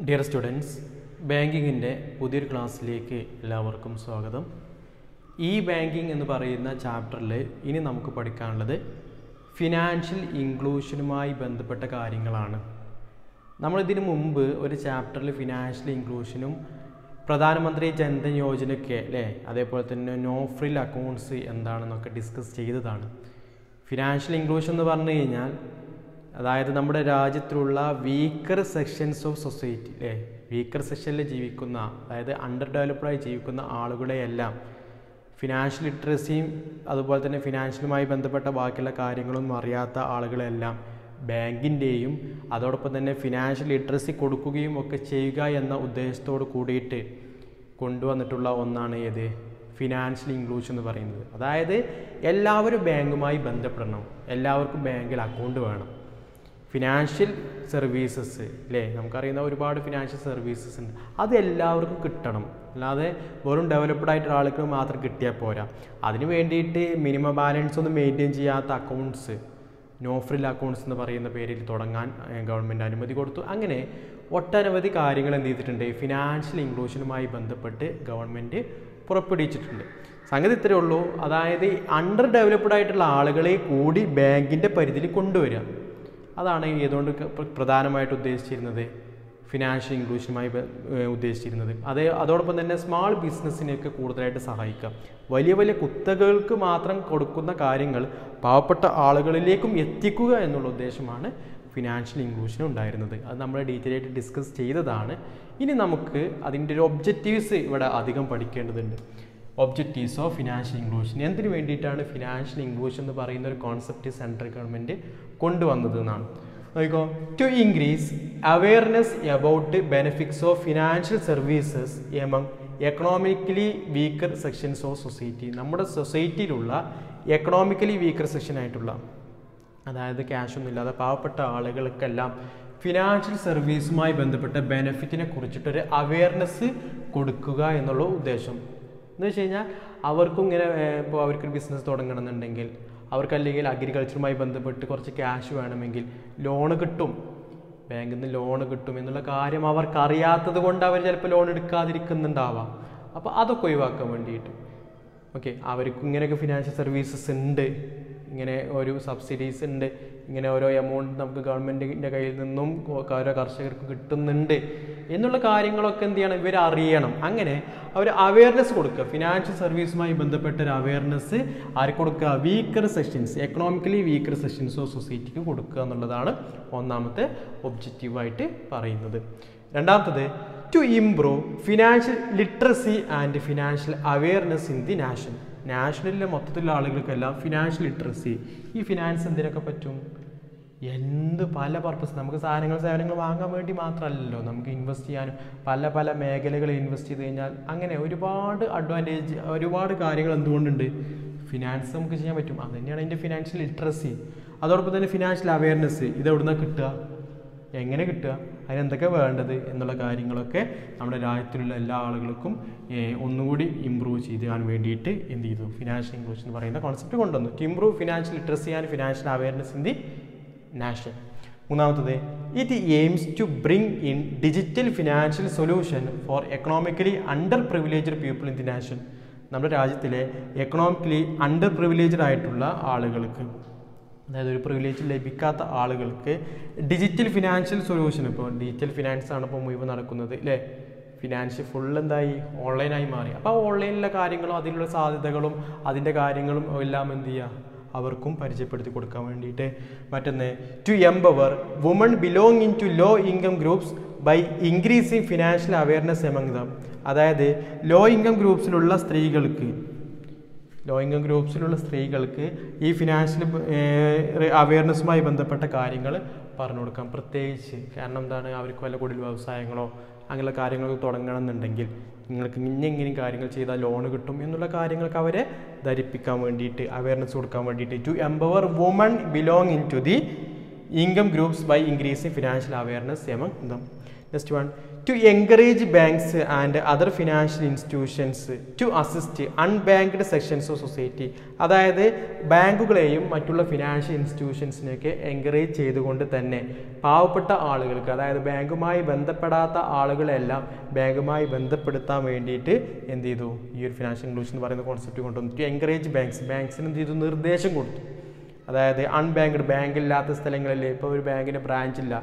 Dear students ബാങ്കിങ്ങിൻ്റെ പുതിയൊരു ക്ലാസ്സിലേക്ക് എല്ലാവർക്കും സ്വാഗതം ഈ ബാങ്കിങ് എന്ന് പറയുന്ന ചാപ്റ്ററിൽ ഇനി നമുക്ക് പഠിക്കാനുള്ളത് ഫിനാൻഷ്യൽ ഇൻക്ലൂഷനുമായി ബന്ധപ്പെട്ട കാര്യങ്ങളാണ് നമ്മളിതിനു മുമ്പ് ഒരു ചാപ്റ്ററിൽ ഫിനാൻഷ്യൽ ഇൻക്ലൂഷനും പ്രധാനമന്ത്രി ജൻധൻ യോജനയ്ക്ക് അല്ലേ അതേപോലെ തന്നെ നോ ഫ്രിൽ അക്കൗണ്ട്സ് എന്താണെന്നൊക്കെ ഡിസ്കസ് ചെയ്തതാണ് ഫിനാൻഷ്യൽ ഇൻക്ലൂഷൻ എന്ന് പറഞ്ഞു കഴിഞ്ഞാൽ അതായത് നമ്മുടെ രാജ്യത്തിലുള്ള വീക്കർ സെക്ഷൻസ് ഓഫ് സൊസൈറ്റി അല്ലേ വീക്കർ സെക്ഷനിൽ ജീവിക്കുന്ന അതായത് അണ്ടർ ഡെവലപ്ഡായി ജീവിക്കുന്ന ആളുകളെയെല്ലാം ഫിനാൻഷ്യൽ ലിറ്ററസിയും അതുപോലെ തന്നെ ഫിനാൻഷ്യലുമായി ബന്ധപ്പെട്ട ബാക്കിയുള്ള കാര്യങ്ങളൊന്നും അറിയാത്ത ആളുകളെല്ലാം ബാങ്കിൻ്റെയും അതോടൊപ്പം തന്നെ ഫിനാൻഷ്യൽ ലിറ്ററസി കൊടുക്കുകയും ഒക്കെ ചെയ്യുക എന്ന ഉദ്ദേശത്തോട് കൂടിയിട്ട് കൊണ്ടുവന്നിട്ടുള്ള ഒന്നാണ് ഏത് ഫിനാൻഷ്യൽ ഇൻക്ലൂഷൻ എന്ന് പറയുന്നത് അതായത് എല്ലാവരും ബാങ്കുമായി ബന്ധപ്പെടണം എല്ലാവർക്കും ബാങ്കിൽ അക്കൗണ്ട് വേണം ഫിനാൻഷ്യൽ സർവീസസ് അല്ലേ നമുക്കറിയുന്ന ഒരുപാട് ഫിനാൻഷ്യൽ സർവീസസ് ഉണ്ട് അത് എല്ലാവർക്കും കിട്ടണം അല്ലാതെ വെറും ഡെവലപ്ഡ് ആയിട്ടുള്ള ആൾക്ക് മാത്രം കിട്ടിയാൽ പോരാ അതിന് വേണ്ടിയിട്ട് മിനിമം ബാലൻസ് ഒന്നും മെയിൻറ്റെയിൻ ചെയ്യാത്ത അക്കൗണ്ട്സ് നോ ഫ്രിൽ അക്കൗണ്ട്സ് എന്ന് പറയുന്ന പേരിൽ തുടങ്ങാൻ ഗവൺമെൻറ് അനുമതി കൊടുത്തു അങ്ങനെ ഒട്ടനവധി കാര്യങ്ങൾ എന്ത് ചെയ്തിട്ടുണ്ട് ഫിനാൻഷ്യൽ ഇൻക്ലൂഷനുമായി ബന്ധപ്പെട്ട് ഗവൺമെൻറ് പുറപ്പെടുവിച്ചിട്ടുണ്ട് സംഗതി ഇത്രയേ ഉള്ളൂ അതായത് അണ്ടർ ഡെവലപ്ഡ് ആയിട്ടുള്ള ആളുകളെ കൂടി ബാങ്കിൻ്റെ പരിധിയിൽ കൊണ്ടുവരിക അതാണ് ഏതുകൊണ്ട് പ്രധാനമായിട്ട് ഉദ്ദേശിച്ചിരുന്നത് ഫിനാൻഷ്യൽ ഇൻക്ലൂഷനുമായി ഉദ്ദേശിച്ചിരുന്നത് അതേ അതോടൊപ്പം തന്നെ സ്മാൾ ബിസിനസ്സിനെയൊക്കെ കൂടുതലായിട്ട് സഹായിക്കാം വലിയ വലിയ കുത്തകൾക്ക് മാത്രം കൊടുക്കുന്ന കാര്യങ്ങൾ പാവപ്പെട്ട ആളുകളിലേക്കും എത്തിക്കുക എന്നുള്ള ഉദ്ദേശമാണ് ഫിനാൻഷ്യൽ ഇൻക്ലൂഷൻ ഉണ്ടായിരുന്നത് അത് നമ്മൾ ഡീറ്റെയിൽ ആയിട്ട് ഡിസ്കസ് ചെയ്തതാണ് ഇനി നമുക്ക് അതിൻ്റെ ഒരു ഒബ്ജക്റ്റീവ്സ് ഇവിടെ അധികം പഠിക്കേണ്ടതുണ്ട് ഒബ്ജക്റ്റീവ്സ് ഓഫ് ഫിനാൻഷ്യൽ ഇൻക്ലൂഷൻ എന്തിനു വേണ്ടിയിട്ടാണ് ഫിനാൻഷ്യൽ ഇൻക്ലൂഷൻ എന്ന് പറയുന്ന ഒരു കോൺസെപ്റ്റ് സെൻട്രൽ ഗവൺമെൻറ് കൊണ്ടുവന്നത് എന്നാണ് നോക്കിക്കോ to increase awareness about benefits of financial services among economically weaker sections of society നമ്മുടെ സൊസൈറ്റിയിലുള്ള എക്കണോമിക്കലി വീക്കർ സെക്ഷൻ ആയിട്ടുള്ള അതായത് ക്യാഷ് ഒന്നും ഇല്ലാതെ പാവപ്പെട്ട ആളുകൾക്കെല്ലാം ഫിനാൻഷ്യൽ സർവീസുമായി ബന്ധപ്പെട്ട ബെനിഫിറ്റിനെ കുറിച്ചിട്ടൊരു അവയർനെസ് കൊടുക്കുക എന്നുള്ള ഉദ്ദേശം എന്ന് വെച്ച് കഴിഞ്ഞാൽ അവർക്കും ഇങ്ങനെ ഇപ്പോൾ അവർക്കൊരു ബിസിനസ് തുടങ്ങണമെന്നുണ്ടെങ്കിൽ അവർക്ക് അല്ലെങ്കിൽ അഗ്രികൾച്ചറുമായി ബന്ധപ്പെട്ട് കുറച്ച് ക്യാഷ് വേണമെങ്കിൽ ലോണ് കിട്ടും ബാങ്കിൽ നിന്ന് ലോൺ കിട്ടും എന്നുള്ള കാര്യം അവർക്ക് അറിയാത്തത് കൊണ്ട് അവർ ചിലപ്പോൾ ലോൺ എടുക്കാതിരിക്കുന്നുണ്ടാവാം അപ്പോൾ അതൊക്കെ ഒഴിവാക്കാൻ വേണ്ടിയിട്ട് ഓക്കെ അവർക്കും ഇങ്ങനെയൊക്കെ ഫിനാൻഷ്യൽ സർവീസസ് ഉണ്ട് ഇങ്ങനെ ഒരു സബ്സിഡീസ് ഉണ്ട് ഇങ്ങനെ ഓരോ എമൗണ്ട് നമുക്ക് ഗവൺമെൻറ്റിൻ്റെ കയ്യിൽ നിന്നും ഓരോ കർഷകർക്ക് കിട്ടുന്നുണ്ട് എന്നുള്ള കാര്യങ്ങളൊക്കെ എന്ത് ചെയ്യണം ഇവർ അറിയണം അങ്ങനെ അവർ അവയർനെസ് കൊടുക്കുക ഫിനാൻഷ്യൽ സർവീസുമായി ബന്ധപ്പെട്ട ഒരു അവയർനെസ് ആര് കൊടുക്കുക weaker sections economically weaker sections of സൊസൈറ്റിക്ക് കൊടുക്കുക എന്നുള്ളതാണ് ഒന്നാമത്തെ ഒബ്ജക്റ്റീവായിട്ട് പറയുന്നത് രണ്ടാമത്തത് to improve financial literacy and financial awareness in the nation നാഷണലിലെ മൊത്തത്തിലുള്ള ആളുകൾക്കെല്ലാം ഫിനാൻഷ്യൽ ലിറ്ററസി ഈ ഫിനാൻസ് എന്തിനൊക്കെ പറ്റും എന്ത് പല പർപ്പസ് നമുക്ക് സാധനങ്ങൾ സേവനങ്ങൾ വാങ്ങാൻ വേണ്ടി മാത്രമല്ലല്ലോ നമുക്ക് ഇൻവെസ്റ്റ് ചെയ്യാനും പല പല മേഖലകളിൽ ഇൻവെസ്റ്റ് ചെയ്ത് കഴിഞ്ഞാൽ അങ്ങനെ ഒരുപാട് അഡ്വാൻറ്റേജ് ഒരുപാട് കാര്യങ്ങൾ എന്തുകൊണ്ടുണ്ട് ഫിനാൻസ് നമുക്ക് ചെയ്യാൻ പറ്റും അത് തന്നെയാണ് അതിൻ്റെ ഫിനാൻഷ്യൽ ലിറ്ററസി അതോടൊപ്പം തന്നെ ഫിനാൻഷ്യൽ അവയർനെസ് ഇത് എവിടെ നിന്നാണ് കിട്ടുക എങ്ങനെ കിട്ടുക അതിനെന്തൊക്കെ വേണ്ടത് എന്നുള്ള കാര്യങ്ങളൊക്കെ നമ്മുടെ രാജ്യത്തിലുള്ള എല്ലാ ആളുകൾക്കും ഒന്നുകൂടി ഇമ്പ്രൂവ് ചെയ്യാൻ വേണ്ടിയിട്ട് എന്ത് ചെയ്തു ഫിനാൻഷ്യൽ ഇൻക്ലൂഷൻ എന്ന് പറയുന്ന കോൺസെപ്റ്റ് കൊണ്ടുവന്നു to improve financial literacy and financial awareness in the nation മൂന്നാമത്തത് it aims to bring in digital financial solution for economically underprivileged people in the nation നമ്മുടെ രാജ്യത്തിലെ എക്കണോമിക്കലി അണ്ടർ പ്രിവിലേജ്ഡ് ആയിട്ടുള്ള ആളുകൾക്ക് അതായത് ഒരു പ്രിവിലേജ് ലഭിക്കാത്ത ആളുകൾക്ക് ഡിജിറ്റൽ ഫിനാൻഷ്യൽ സൊല്യൂഷൻ ഇപ്പോൾ ഡിജിറ്റൽ ഫിനാൻസ് ആണ് ഇപ്പോൾ മുഴുവൻ നടക്കുന്നത് അല്ലേ ഫിനാൻഷ്യൽ ഫുൾ എന്തായി ഓൺലൈനായി മാറി അപ്പോൾ ആ ഓൺലൈനിലെ കാര്യങ്ങളും അതിലുള്ള സാധ്യതകളും അതിൻ്റെ കാര്യങ്ങളും എല്ലാം എന്ത് ചെയ്യുക അവർക്കും പരിചയപ്പെടുത്തി കൊടുക്കാൻ വേണ്ടിയിട്ട് മറ്റൊന്ന് to empower women belong in to low income groups by increasing financial awareness among them അതായത് ലോ ഇൻകം ഗ്രൂപ്പ്സിലുള്ള സ്ത്രീകൾക്ക് ലോ ഇൻകം ഗ്രൂപ്പ്സിലുള്ള സ്ത്രീകൾക്ക് ഈ ഫിനാൻഷ്യൽ അവയർനെസ്സുമായി ബന്ധപ്പെട്ട കാര്യങ്ങൾ പറഞ്ഞു കൊടുക്കാം പ്രത്യേകിച്ച് കാരണം എന്താണ് അവർക്ക് വല്ല കുടിൽ വ്യവസായങ്ങളോ അങ്ങനെയുള്ള കാര്യങ്ങളൊക്കെ തുടങ്ങണമെന്നുണ്ടെങ്കിൽ നിങ്ങൾക്ക് ഇങ്ങനെ കാര്യങ്ങൾ ചെയ്താൽ ലോൺ കിട്ടും എന്നുള്ള കാര്യങ്ങൾക്ക് അവരെ ധരിപ്പിക്കാൻ വേണ്ടിയിട്ട് അവയർനെസ് കൊടുക്കാൻ വേണ്ടിയിട്ട് to empower women belong in to the income groups by increasing financial awareness among them next one to encourage banks and other financial institutions to assist unbanked sections of society അതായത് ബാങ്കുകളെയും മറ്റുള്ള financial ഇൻസ്റ്റിറ്റ്യൂഷൻസിനെയൊക്കെ encourage ചെയ്തുകൊണ്ട് തന്നെ പാവപ്പെട്ട ആളുകൾക്ക് അതായത് ബാങ്കുമായി ബന്ധപ്പെടാത്ത ആളുകളെല്ലാം ബാങ്കുമായി ബന്ധപ്പെടുത്താൻ വേണ്ടിയിട്ട് എന്ത് ചെയ്തു ഈ ഒരു ഫിനാൻഷ്യൽ ഇൻക്ലൂഷൻ എന്ന് പറയുന്ന കോൺസെപ്റ്റ് കൊണ്ടുവന്നു ടു എൻകറേജ് ബാങ്ക്സ് ബാങ്ക്സിന് എന്ത് ചെയ്തു നിർദ്ദേശം കൊടുത്തു അതായത് അൺബാങ്ക്ഡ് ബാങ്ക് ഇല്ലാത്ത സ്ഥലങ്ങളിൽ ഇപ്പോൾ ഒരു ബാങ്കിന് ബ്രാഞ്ച് ഇല്ല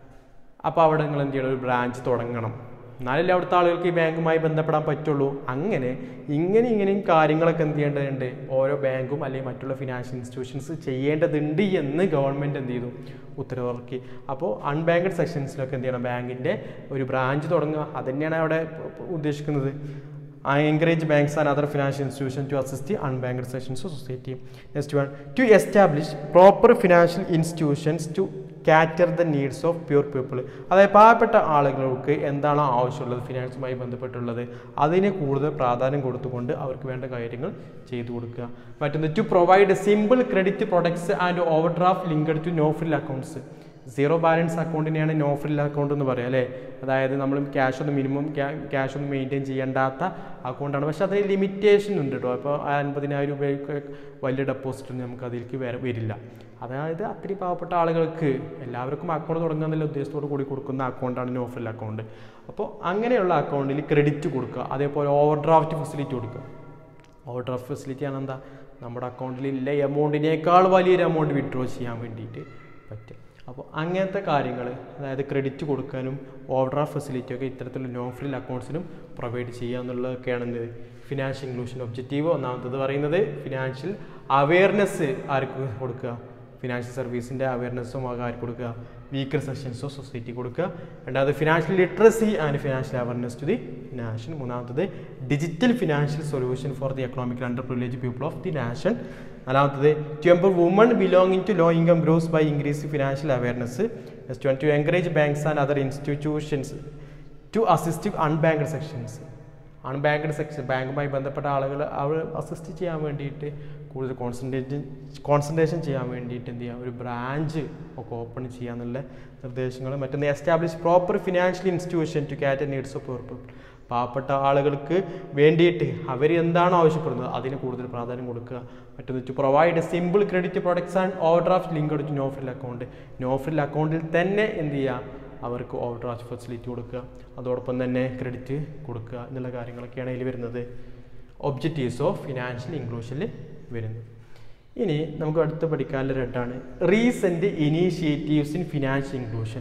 അപ്പോൾ അവിടെ നിങ്ങൾ എന്ത് ചെയ്യണം ഒരു ബ്രാഞ്ച് തുടങ്ങണം എന്നാലല്ലേ അവിടുത്തെ ആളുകൾക്ക് ഈ ബാങ്കുമായി ബന്ധപ്പെടാൻ പറ്റുള്ളൂ അങ്ങനെ ഇങ്ങനെ ഇങ്ങനെയും കാര്യങ്ങളൊക്കെ എന്ത് ചെയ്യേണ്ടതുണ്ട് ഓരോ ബാങ്കും അല്ലെങ്കിൽ മറ്റുള്ള ഫിനാൻഷ്യൽ ഇൻസ്റ്റിറ്റ്യൂഷൻസ് ചെയ്യേണ്ടതുണ്ട് എന്ന് ഗവൺമെൻറ് എന്ത് ചെയ്തു ഉത്തരവിറക്കി അപ്പോൾ അൺബാങ്ക്ഡ് സെക്ഷൻസിലൊക്കെ എന്ത് ചെയ്യണം ബാങ്കിൻ്റെ ഒരു ബ്രാഞ്ച് തുടങ്ങുക അതുതന്നെയാണ് അവിടെ ഉദ്ദേശിക്കുന്നത് encourage banks and other financial institutions to assist the unbanked sections of society. Next one, to establish proper financial institutions to cater the needs of poor people അതായത് പാവപ്പെട്ട ആളുകൾക്ക് എന്താണോ ആവശ്യമുള്ളത് ഫിനാൻസുമായി ബന്ധപ്പെട്ടുള്ളത് അതിന് കൂടുതൽ പ്രാധാന്യം കൊടുത്തുകൊണ്ട് അവർക്ക് വേണ്ട കാര്യങ്ങൾ ചെയ്തു കൊടുക്കുക മറ്റൊന്ന് to provide simple credit products and overdraft linked to no frill accounts zero balance അക്കൗണ്ടിനെയാണ് നോ ഫ്രിൽ അക്കൗണ്ട് എന്ന് പറയുക അല്ലേ അതായത് നമ്മൾ ക്യാഷ് ഒന്നും മിനിമം ക്യാഷ് ഒന്നും മെയിൻറ്റെയിൻ ചെയ്യേണ്ടാത്ത അക്കൗണ്ടാണ് പക്ഷെ അതിന് ലിമിറ്റേഷൻ ഉണ്ട് കേട്ടോ അപ്പോൾ ആ അൻപതിനായിരം രൂപയ്ക്ക് വലിയ ഡെപ്പോസിറ്റ് ഒന്നും നമുക്ക് അതിലേക്ക് വര വരില്ല അതായത് അത്രയും പാവപ്പെട്ട ആളുകൾക്ക് എല്ലാവർക്കും അക്കൗണ്ട് തുടങ്ങുക എന്നുള്ള ഉദ്ദേശത്തോട് കൂടി കൊടുക്കുന്ന അക്കൗണ്ടാണ് നോ ഫ്രിൽ അക്കൗണ്ട് അപ്പോൾ അങ്ങനെയുള്ള അക്കൗണ്ടിൽ ക്രെഡിറ്റ് കൊടുക്കുക അതേപോലെ ഓവർ ഡ്രാഫ്റ്റ് ഫെസിലിറ്റി കൊടുക്കുക ഓവർ ഡ്രാഫ്റ്റ് ഫെസിലിറ്റി ആണ് എന്താ നമ്മുടെ അക്കൗണ്ടിൽ ഇല്ല എമൗണ്ടിനേക്കാൾ വലിയൊരു എമൗണ്ട് വിഡ്രോ ചെയ്യാൻ വേണ്ടിയിട്ട് പറ്റും അപ്പോൾ അങ്ങനത്തെ കാര്യങ്ങൾ അതായത് ക്രെഡിറ്റ് കൊടുക്കാനും ഓവർ ഡ്രാഫ്റ്റ് ഫെസിലിറ്റി ഒക്കെ ഇത്തരത്തിലുള്ള നോ ഫ്രിൽ അക്കൗണ്ട്സിനും പ്രൊവൈഡ് ചെയ്യുക എന്നുള്ളതൊക്കെയാണ് എന്ത് ഫിനാൻഷ്യൽ ഇൻക്ലൂഷൻ ഒബ്ജക്റ്റീവ് ഒന്നാമത്തത് പറയുന്നത് ഫിനാൻഷ്യൽ അവയർനെസ് ആർക്ക് കൊടുക്കുക ഫിനാൻഷ്യൽ സർവീസിൻ്റെ അവയർനെസ്സും ആർക്ക് കൊടുക്കുക വീക്കർ സെക്ഷൻസ് ഓഫ് സൊസൈറ്റി കൊടുക്കുക രണ്ടാമത് financial literacy and financial awareness to the nation മൂന്നാമത്തത് digital financial solution for the economic under privilege people of the nation നാലാമത്തത് to empower women belonging to low income groups by increase financial awareness next one to encourage banks and other institutions to assist unbanked sections unbanked section ബാങ്കുമായി ബന്ധപ്പെട്ട ആളുകൾ അവർ assist ചെയ്യാൻ വേണ്ടിയിട്ട് കൂടുതൽ concentration concentration ചെയ്യാൻ വേണ്ടിയിട്ട് എന്ത് ചെയ്യുക ഒരു ബ്രാഞ്ച് ഒക്കെ ഓപ്പൺ ചെയ്യാന്നുള്ള നിർദ്ദേശങ്ങൾ മറ്റൊന്ന് establish proper financial institution to cater needs of poor people പാവപ്പെട്ട ആളുകൾക്ക് വേണ്ടിയിട്ട് അവർ എന്താണ് ആവശ്യപ്പെടുന്നത് അതിന് കൂടുതൽ പ്രാധാന്യം കൊടുക്കുക മറ്റൊന്ന് to provide simple credit products and overdraft link to no frill account no frill അക്കൗണ്ടിൽ തന്നെ എന്ത് ചെയ്യുക അവർക്ക് ഓവർ ഡ്രാഫ്റ്റ് ഫെസിലിറ്റി കൊടുക്കുക അതോടൊപ്പം തന്നെ ക്രെഡിറ്റ് കൊടുക്കുക എന്നുള്ള കാര്യങ്ങളൊക്കെയാണ് ഇതിൽ വരുന്നത് ഒബ്ജക്റ്റീവ്സ് ഓഫ് ഫിനാൻഷ്യൽ ഇൻക്ലൂഷനിൽ വരുന്നത് ഇനി നമുക്ക് അടുത്ത് പഠിക്കാനുള്ള രണ്ടാണ് recent initiatives in financial inclusion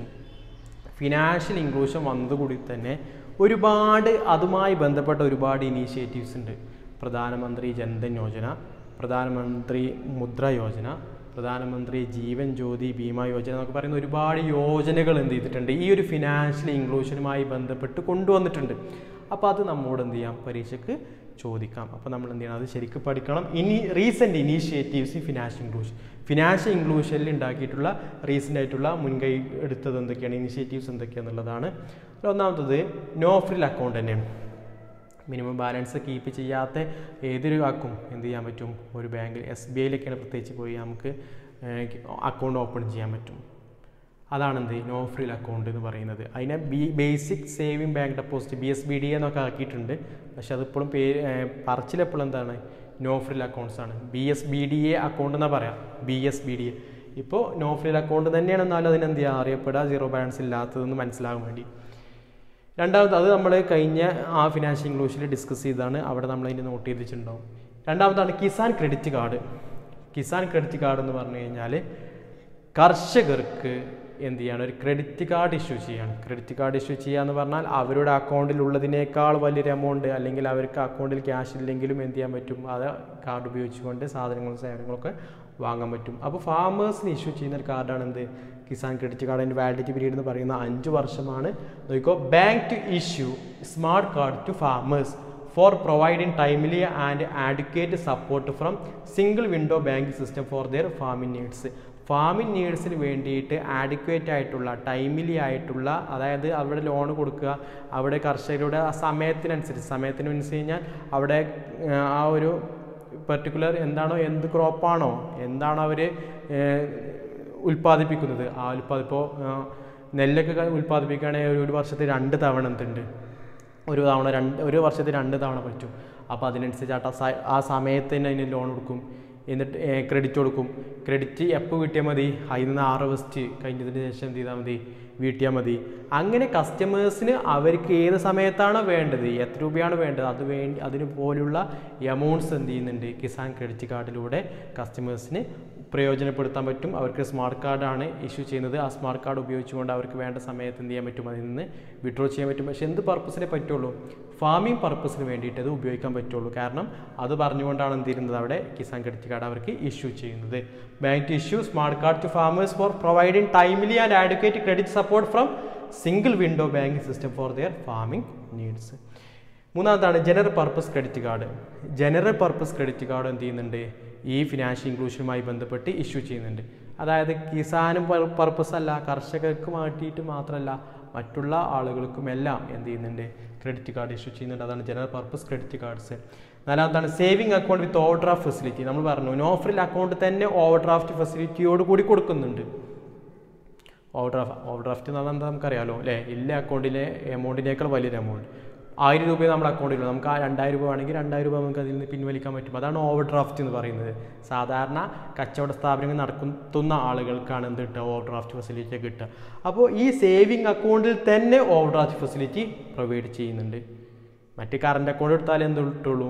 financial inclusion വന്നതുകൂടി തന്നെ ഒരുപാട് അതുമായി ബന്ധപ്പെട്ട ഒരുപാട് ഇനീഷ്യേറ്റീവ്സ് ഉണ്ട് പ്രധാനമന്ത്രി ജൻധൻ യോജന പ്രധാനമന്ത്രി മുദ്ര യോജന പ്രധാനമന്ത്രി ജീവൻ ജ്യോതി ബീമ യോജന എന്നൊക്കെ പറയുന്ന ഒരുപാട് യോജനകൾ എന്ത് ചെയ്തിട്ടുണ്ട് ഈ ഒരു ഫിനാൻഷ്യൽ ഇൻക്ലൂഷനുമായി ബന്ധപ്പെട്ട് കൊണ്ടുവന്നിട്ടുണ്ട് അപ്പോൾ അത് നമ്മോട് എന്ത് ചെയ്യാം പരീക്ഷയ്ക്ക് ചോദിക്കാം അപ്പോൾ നമ്മൾ എന്ത് ചെയ്യണം അത് ശരിക്കും പഠിക്കണം ഇനി റീസെൻറ്റ് ഇനീഷ്യേറ്റീവ്സ് ഈ ഫിനാൻഷ്യൽ ഇൻക്ലൂഷൻ ഫിനാൻഷ്യൽ ഇൻക്ലൂഷനിൽ ഉണ്ടാക്കിയിട്ടുള്ള റീസെൻ്റ് ആയിട്ടുള്ള മുൻകൈ എടുത്തത് എന്തൊക്കെയാണ് ഇനിഷ്യേറ്റീവ്സ് എന്തൊക്കെയാണെന്നുള്ളതാണ് ഒന്നാമത്തത് നോ ഫ്രിൽ അക്കൗണ്ട് തന്നെയാണ് മിനിമം ബാലൻസ് കീപ്പ് ചെയ്യാത്ത ഏതൊരു ആക്കും എന്ത് ചെയ്യാൻ പറ്റും ഒരു ബാങ്കിൽ എസ് ബി ഐയിലൊക്കെയാണ് പ്രത്യേകിച്ച് പോയി നമുക്ക് അക്കൗണ്ട് ഓപ്പൺ ചെയ്യാൻ പറ്റും അതാണ് എന്ത് നോ ഫ്രിൽ അക്കൗണ്ട് എന്ന് പറയുന്നത് അതിനെ B basic saving bank deposit B S B D എന്നൊക്കെ ആക്കിയിട്ടുണ്ട് പക്ഷെ അതിപ്പോഴും പേര് പറച്ചിലെപ്പോഴും എന്താണ് നോ ഫ്രിൽ അക്കൗണ്ട്സ് ആണ് B S B D A account എന്നാ പറയാം B S B D A ഇപ്പോൾ നോ ഫ്രിൽ അക്കൗണ്ട് തന്നെയാണ് എന്നാലും അതിനെന്ത് ചെയ്യുക അറിയപ്പെടുക സീറോ ബാലൻസ് ഇല്ലാത്തതെന്ന് മനസ്സിലാകാൻ വേണ്ടി രണ്ടാമത് അത് നമ്മൾ കഴിഞ്ഞ ആ ഫിനാൻഷ്യൽ ഇൻക്ലൂഷനിൽ ഡിസ്കസ് ചെയ്താണ് അവിടെ നമ്മൾ അതിൻ്റെ നോട്ട് ചെയ്ത് വെച്ചിട്ടുണ്ടാവും രണ്ടാമതാണ് Kisan credit card Kisan credit card എന്ന് പറഞ്ഞു കഴിഞ്ഞാൽ കർഷകർക്ക് എന്ത് ചെയ്യാണ് ഒരു ക്രെഡിറ്റ് കാർഡ് ഇഷ്യൂ ചെയ്യാണ് ക്രെഡിറ്റ് കാർഡ് ഇഷ്യൂ ചെയ്യുക എന്ന് പറഞ്ഞാൽ അവരുടെ അക്കൗണ്ടിൽ ഉള്ളതിനേക്കാൾ വലിയൊരു എമൗണ്ട് അല്ലെങ്കിൽ അവർക്ക് അക്കൗണ്ടിൽ ക്യാഷ് ഇല്ലെങ്കിലും എന്ത് ചെയ്യാൻ പറ്റും അത് കാർഡ് ഉപയോഗിച്ചുകൊണ്ട് സാധനങ്ങളും സേവനങ്ങളൊക്കെ വാങ്ങാൻ പറ്റും അപ്പോൾ ഫാമേഴ്സിന് ഇഷ്യൂ ചെയ്യുന്ന ഒരു കാർഡാണ് എന്ത് കിസാൻ ക്രെഡിറ്റ് കാർഡിൻ്റെ വാലിഡിറ്റി പീരീഡ് എന്ന് പറയുന്ന അഞ്ച് വർഷമാണ് നോക്കിക്കോ bank to issue smart card to farmers for providing timely and advocate support from single window banking system for their farming needs farming നീഡ്സിന് വേണ്ടിയിട്ട് ആഡിക്വേറ്റ് ആയിട്ടുള്ള ടൈമിലി ആയിട്ടുള്ള അതായത് അവിടെ ലോൺ കൊടുക്കുക അവിടെ കർഷകരുടെ ആ സമയത്തിനനുസരിച്ച് സമയത്തിന് വെച്ച് കഴിഞ്ഞാൽ അവിടെ ആ ഒരു പെർട്ടിക്കുലർ എന്താണോ എന്ത് ക്രോപ്പാണോ എന്താണോ അവർ ഉൽപ്പാദിപ്പിക്കുന്നത് ആ ഉൽപ്പാദി ഇപ്പോൾ നെല്ലൊക്കെ ക- ഉൽപ്പാദിപ്പിക്കുകയാണെങ്കിൽ ഒരു- ഒരു വർഷത്തിൽ രണ്ട് തവണ എന്തുണ്ട് ഒരു തവണ രണ്ട് ഒരു വർഷത്തിൽ രണ്ട് തവണ പറ്റും അപ്പോൾ അതിനനുസരിച്ച് ആ സ- ആ സമയത്ത് തന്നെ അതിന് ലോൺ കൊടുക്കും എന്നിട്ട് ക്രെഡിറ്റ് കൊടുക്കും ക്രെഡിറ്റ് എപ്പോൾ വീട്ടിയാൽ മതി അതിൽ നിന്ന് ആറ് ഫസ്റ്റ് കഴിഞ്ഞതിന് ശേഷം എന്ത് ചെയ്താൽ മതി വീട്ടിയാൽ മതി അങ്ങനെ കസ്റ്റമേഴ്സിന് അവർക്ക് ഏത് സമയത്താണോ വേണ്ടത് എത്ര രൂപയാണ് വേണ്ടത് അത് വേണ്ടി അതിന് പോലുള്ള എമൗണ്ട്സ് എന്ത് ചെയ്യുന്നുണ്ട് കിസാൻ ക്രെഡിറ്റ് കാർഡിലൂടെ കസ്റ്റമേഴ്സിന് പ്രയോജനപ്പെടുത്താൻ പറ്റും അവർക്ക് സ്മാർട്ട് കാർഡാണ് ഇഷ്യൂ ചെയ്യുന്നത് ആ സ്മാർട്ട് കാർഡ് ഉപയോഗിച്ചുകൊണ്ട് അവർക്ക് വേണ്ട സമയത്ത് എന്ത് ചെയ്യാൻ പറ്റും അതിൽ നിന്ന് വിഡ്രോ ചെയ്യാൻ പറ്റും പക്ഷേ എന്ത് പർപ്പസിനെ പറ്റുള്ളൂ ഫാമിംഗ് പർപ്പസിന് വേണ്ടിയിട്ട് അത് ഉപയോഗിക്കാൻ പറ്റുള്ളൂ കാരണം അത് പറഞ്ഞുകൊണ്ടാണ് എന്ത് ചെയ്യുന്നത് അവിടെ കിസാൻ ക്രെഡിറ്റ് കാർഡ് അവർക്ക് ഇഷ്യൂ ചെയ്യുന്നത് bank to issue smart card to farmers for providing timely and advocate credit support from single window banking system for their farming needs മൂന്നാമതാണ് general purpose credit card general purpose credit card എന്ത് ചെയ്യുന്നുണ്ട് ഈ financial ഇൻക്ലൂഷനുമായി ബന്ധപ്പെട്ട് issue ചെയ്യുന്നുണ്ട് അതായത് കിസാനും purpose അല്ല കർഷകർക്ക് മാറ്റിയിട്ട് മാത്രമല്ല മറ്റുള്ള ആളുകൾക്കും എല്ലാം എന്ത് ചെയ്യുന്നുണ്ട് ക്രെഡിറ്റ് കാർഡ് ഇഷ്യൂ ചെയ്യുന്നുണ്ട് അതാണ് ജനറൽ പർപ്പസ് ക്രെഡിറ്റ് കാർഡ്സ് നാലാമത്താണ് saving account with overdraft facility നമ്മൾ പറഞ്ഞു നോഫ്രിൽ അക്കൗണ്ട് തന്നെ ഓവർ ഡ്രാഫ്റ്റ് ഫെസിലിറ്റിയോട് കൂടി കൊടുക്കുന്നുണ്ട് ഓവർ ഡ്രാഫ്റ്റ് ഓവർ ഡ്രാഫ്റ്റ് എന്ന് പറഞ്ഞാൽ എന്താ നമുക്കറിയാലോ അല്ലേ ഇല്ല അക്കൗണ്ടിലെ എമൗണ്ടിനേക്കാൾ വലിയൊരു എമൗണ്ട് ആയിരം രൂപ നമ്മുടെ അക്കൗണ്ടിൽ നമുക്ക് ആ രണ്ടായിരം രൂപ ആണെങ്കിൽ രണ്ടായിരം രൂപ നമുക്ക് അതിൽ നിന്ന് പിൻവലിക്കാൻ പറ്റും അതാണ് ഓവർ ഡ്രാഫ്റ്റ് എന്ന് പറയുന്നത് സാധാരണ കച്ചവട സ്ഥാപനങ്ങൾ നടത്തുന്ന ആളുകൾക്കാണ് എന്ത് കിട്ടുക ഓവർ ഡ്രാഫ്റ്റ് ഫെസിലിറ്റി കിട്ടുക അപ്പോൾ ഈ സേവിങ് അക്കൗണ്ടിൽ തന്നെ ഓവർ ഡ്രാഫ്റ്റ് ഫെസിലിറ്റി പ്രൊവൈഡ് ചെയ്യുന്നുണ്ട് മറ്റ് കറണ്ട് അക്കൗണ്ട് എടുത്താൽ എന്ത് കിട്ടുള്ളൂ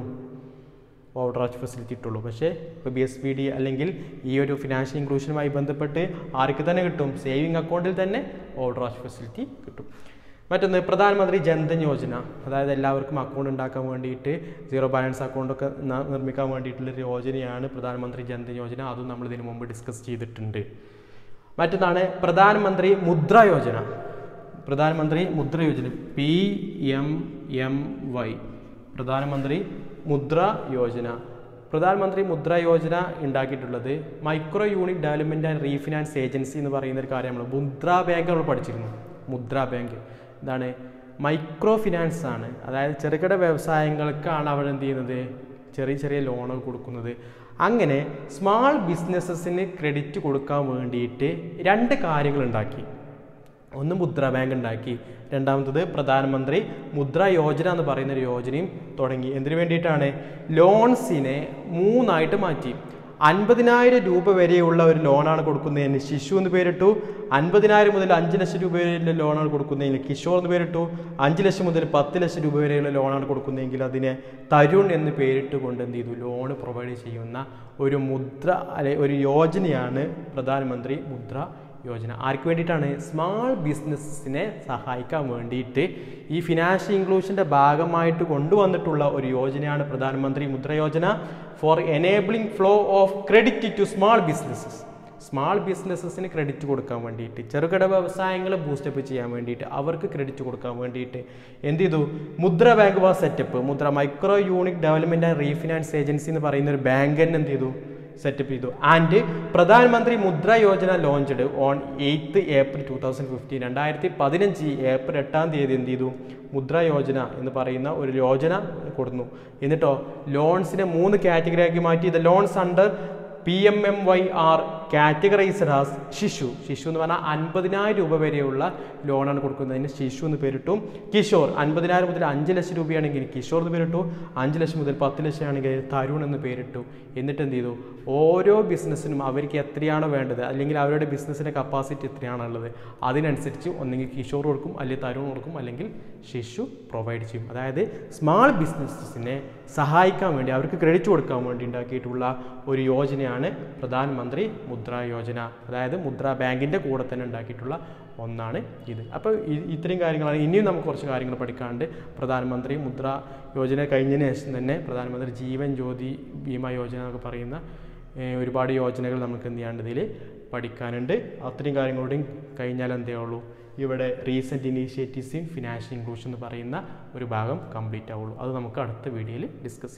ഓവർ ഡ്രാഫ്റ്റ് ഫെസിലിറ്റി ഇട്ടുള്ളൂ പക്ഷേ ഇപ്പോൾ ബി എസ് പി ഡി അല്ലെങ്കിൽ ഈ ഒരു ഫിനാൻഷ്യൽ ഇൻക്ലൂഷനുമായി ബന്ധപ്പെട്ട് ആർക്ക് തന്നെ കിട്ടും സേവിങ് അക്കൗണ്ടിൽ തന്നെ ഓവർ ഡ്രാഫ്റ്റ് ഫെസിലിറ്റി കിട്ടും മറ്റൊന്ന് പ്രധാനമന്ത്രി ജൻധൻ യോജന അതായത് എല്ലാവർക്കും അക്കൗണ്ട് ഉണ്ടാക്കാൻ വേണ്ടിയിട്ട് സീറോ ബാലൻസ് അക്കൗണ്ടൊക്കെ ന- നിർമ്മിക്കാൻ വേണ്ടിയിട്ടുള്ള ഒരു യോജനയാണ് പ്രധാനമന്ത്രി ജൻധൻ യോജന അതും നമ്മൾ ഇതിനു മുമ്പ് ഡിസ്കസ് ചെയ്തിട്ടുണ്ട് മറ്റൊന്നാണ് പ്രധാനമന്ത്രി Mudra Yojana Pradhanmantri Mudra Yojana P M M Y Pradhanmantri Mudra Yojana Pradhanmantri Mudra Yojana ഉണ്ടാക്കിയിട്ടുള്ളത് micro unit development and refinance agency എന്ന് പറയുന്ന ഒരു കാര്യം നമ്മൾ മുദ്ര ബാങ്ക് നമ്മൾ പഠിച്ചിരുന്നു മുദ്ര ബാങ്ക് എന്താണ് മൈക്രോ ഫിനാൻസ് ആണ് അതായത് ചെറുകിട വ്യവസായങ്ങൾക്കാണ് അവർ എന്ത് ചെയ്യുന്നത് ചെറിയ ചെറിയ ലോണുകൾ കൊടുക്കുന്നത് അങ്ങനെ സ്മാൾ ബിസിനസ്സസിന് ക്രെഡിറ്റ് കൊടുക്കാൻ വേണ്ടിയിട്ട് രണ്ട് കാര്യങ്ങൾ ഉണ്ടാക്കി ഒന്ന് മുദ്ര ബാങ്ക് ഉണ്ടാക്കി രണ്ടാമത്തത് പ്രധാനമന്ത്രി മുദ്ര യോജന എന്ന് പറയുന്ന ഒരു യോജനയും തുടങ്ങി എന്തിനു വേണ്ടിയിട്ടാണ് ലോൺസിനെ മൂന്നായിട്ട് മാറ്റി അൻപതിനായിരം രൂപ വരെയുള്ള ഒരു ലോണാണ് കൊടുക്കുന്നതിന് ശിശു എന്ന് പേരിട്ടു അൻപതിനായിരം മുതൽ അഞ്ച് ലക്ഷം രൂപ വരെയുള്ള ലോണാണ് കൊടുക്കുന്നതെങ്കിൽ കിഷോർ എന്ന് പേരിട്ടു അഞ്ച് ലക്ഷം മുതൽ പത്ത് ലക്ഷം രൂപ വരെയുള്ള ലോണാണ് കൊടുക്കുന്നതെങ്കിൽ അതിനെ തരുൺ എന്ന് പേരിട്ട് കൊണ്ട് എന്ത് ചെയ്തു ലോൺ പ്രൊവൈഡ് ചെയ്യുന്ന ഒരു മുദ്ര അല്ലെ ഒരു യോജനയാണ് പ്രധാനമന്ത്രി മുദ്ര യോജന ആർക്ക് വേണ്ടിയിട്ടാണ് സ്മാൾ ബിസിനസ്സിനെ സഹായിക്കാൻ വേണ്ടിയിട്ട് ഈ ഫിനാൻഷ്യൽ ഇൻക്ലൂഷൻ്റെ ഭാഗമായിട്ട് കൊണ്ടുവന്നിട്ടുള്ള ഒരു യോജനയാണ് Pradhanmantri Mudra Yojana for enabling flow of credit to small businesses small ബിസിനസ്സസിന് ക്രെഡിറ്റ് കൊടുക്കാൻ വേണ്ടിയിട്ട് ചെറുകിട വ്യവസായങ്ങളെ ബൂസ്റ്റപ്പ് ചെയ്യാൻ വേണ്ടിയിട്ട് അവർക്ക് ക്രെഡിറ്റ് കൊടുക്കാൻ വേണ്ടിയിട്ട് എന്ത് ചെയ്തു മുദ്ര ബാങ്ക് വാ setup Mudra micro unit development and refinance agency എന്ന് പറയുന്ന ഒരു ബാങ്ക് തന്നെ എന്ത് ചെയ്തു സെറ്റപ്പ് ചെയ്തു and Pradhanmantri Mudra Yojana launched on eighth April two thousand fifteen രണ്ടായിരത്തി പതിനഞ്ച് ഏപ്രിൽ എട്ടാം തീയതി എന്ത് ചെയ്തു മുദ്ര യോജന എന്ന് പറയുന്ന ഒരു യോജന കൊടുന്നു എന്നിട്ടോ ലോൺസിനെ മൂന്ന് കാറ്റഗറി ആക്കി മാറ്റി the loans under P M M Y are categorised as Shishu Shishu എന്ന് പറഞ്ഞാൽ അൻപതിനായിരം രൂപ വരെയുള്ള ലോണാണ് കൊടുക്കുന്നതിന് ശിശു എന്ന് പേരിട്ടു കിഷോർ അൻപതിനായിരം മുതൽ അഞ്ച് ലക്ഷം രൂപയാണെങ്കിൽ കിഷോർ എന്ന് പേരിട്ടു അഞ്ച് ലക്ഷം മുതൽ പത്ത് ലക്ഷം ആണെങ്കിൽ തരുൺ എന്ന് പേരിട്ടു എന്നിട്ട് എന്ത് ചെയ്തു ഓരോ ബിസിനസ്സിനും അവർക്ക് എത്രയാണോ വേണ്ടത് അല്ലെങ്കിൽ അവരുടെ ബിസിനസ്സിൻ്റെ കപ്പാസിറ്റി എത്രയാണുള്ളത് അതിനനുസരിച്ച് ഒന്നെങ്കിൽ കിഷോർ കൊടുക്കും അല്ലെങ്കിൽ തരുൺ കൊടുക്കും അല്ലെങ്കിൽ ശിശു പ്രൊവൈഡ് ചെയ്യും അതായത് സ്മാൾ ബിസിനസ്സിനെ സഹായിക്കാൻ വേണ്ടി അവർക്ക് ക്രെഡിറ്റ് കൊടുക്കാൻ വേണ്ടി ഉണ്ടാക്കിയിട്ടുള്ള ഒരു യോജനയാണ് പ്രധാനമന്ത്രി മുദ്ര യോജന അതായത് മുദ്ര ബാങ്കിൻ്റെ കൂടെ തന്നെ ഉണ്ടാക്കിയിട്ടുള്ള ഒന്നാണ് ഇത് അപ്പോൾ ഇ- ഇത്രയും കാര്യങ്ങളാണ് ഇനിയും നമുക്ക് കുറച്ച് കാര്യങ്ങൾ പഠിക്കാനുണ്ട് പ്രധാനമന്ത്രി മുദ്ര യോജന കഴിഞ്ഞതിന് ശേഷം തന്നെ പ്രധാനമന്ത്രി ജീവൻ ജ്യോതി ബീമ യോജന എന്നൊക്കെ പറയുന്ന ഏഹ്, ഒരുപാട് യോജനകൾ നമുക്ക് എന്ത് ചെയ്യാണ്ട് ഇതിൽ പഠിക്കാനുണ്ട് അത്രയും കാര്യങ്ങളോടെയും കഴിഞ്ഞാൽ എന്തേ ഉള്ളൂ ഇവിടെ recent initiatives in financial inclusion എന്ന് പറയുന്ന ഒരു ഭാഗം കംപ്ലീറ്റ് ആവുള്ളൂ അത് നമുക്ക് അടുത്ത വീഡിയോയിൽ ഡിസ്കസ്